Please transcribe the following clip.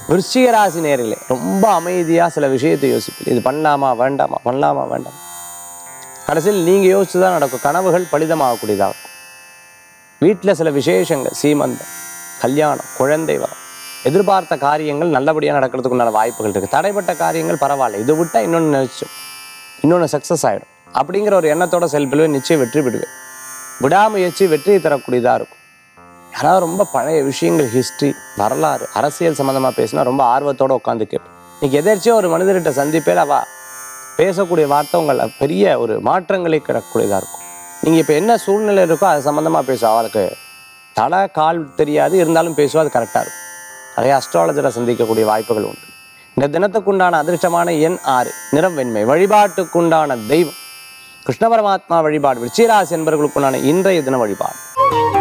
விருச்சிக ராசி நேரிலே ரொம்ப அமைதியாக சில விஷயத்தை யோசிப்பீங்க இது பண்ணலாமா வேண்டாமா பண்ணலாமா வேண்டாமா கடைசியில் நீங்கள் யோசிச்சு தான் நடக்கும் கனவுகள் பலிதமாகக்கூடியதாக இருக்கும் வீட்டில் சில விசேஷங்கள் சீமந்தம் கல்யாணம் குழந்தை வரம் எதிர்பார்த்த காரியங்கள் நல்லபடியாக நடக்கிறதுக்கு உண்டான வாய்ப்புகள் இருக்குது தடைப்பட்ட காரியங்கள் பரவாயில்ல இது விட்டால் இன்னொன்று நினைச்சோம் இன்னொன்று சக்ஸஸ் ஆகிடும் அப்படிங்கிற ஒரு எண்ணத்தோட செயல்படுவேன் நிச்சயம் வெற்றி பெறுவேன் விடாமுயற்சி வெற்றியை தரக்கூடியதாக இருக்கும் யாராவது ரொம்ப பழைய விஷயங்கள் ஹிஸ்ட்ரி வரலாறு அரசியல் சம்மந்தமாக பேசினா ரொம்ப ஆர்வத்தோடு உட்காந்து கேட்பேன் இன்னைக்கு எதேர்ச்சியாக ஒரு மனிதர்கிட்ட சந்திப்பேன் அவ பேசக்கூடிய வார்த்தை உங்களை பெரிய ஒரு மாற்றங்களை கிடக்கூடியதாக இருக்கும் நீங்கள் இப்போ என்ன சூழ்நிலை இருக்கோ அது சம்மந்தமாக பேசும் அவளுக்கு தலை கால் தெரியாது இருந்தாலும் பேசுவோம் அது கரெக்டாக இருக்கும் நிறைய அஸ்ட்ராலஜரை சந்திக்கக்கூடிய வாய்ப்புகள் உண்டு இந்த தினத்துக்குண்டான அதிர்ஷ்டமான எண் ஆறு நிறம் வெண்மை வழிபாட்டுக்குண்டான தெய்வம் கிருஷ்ண பரமாத்மா வழிபாடு விருச்சிகராசி என்பவர்களுக்குண்டான இன்றைய தின வழிபாடு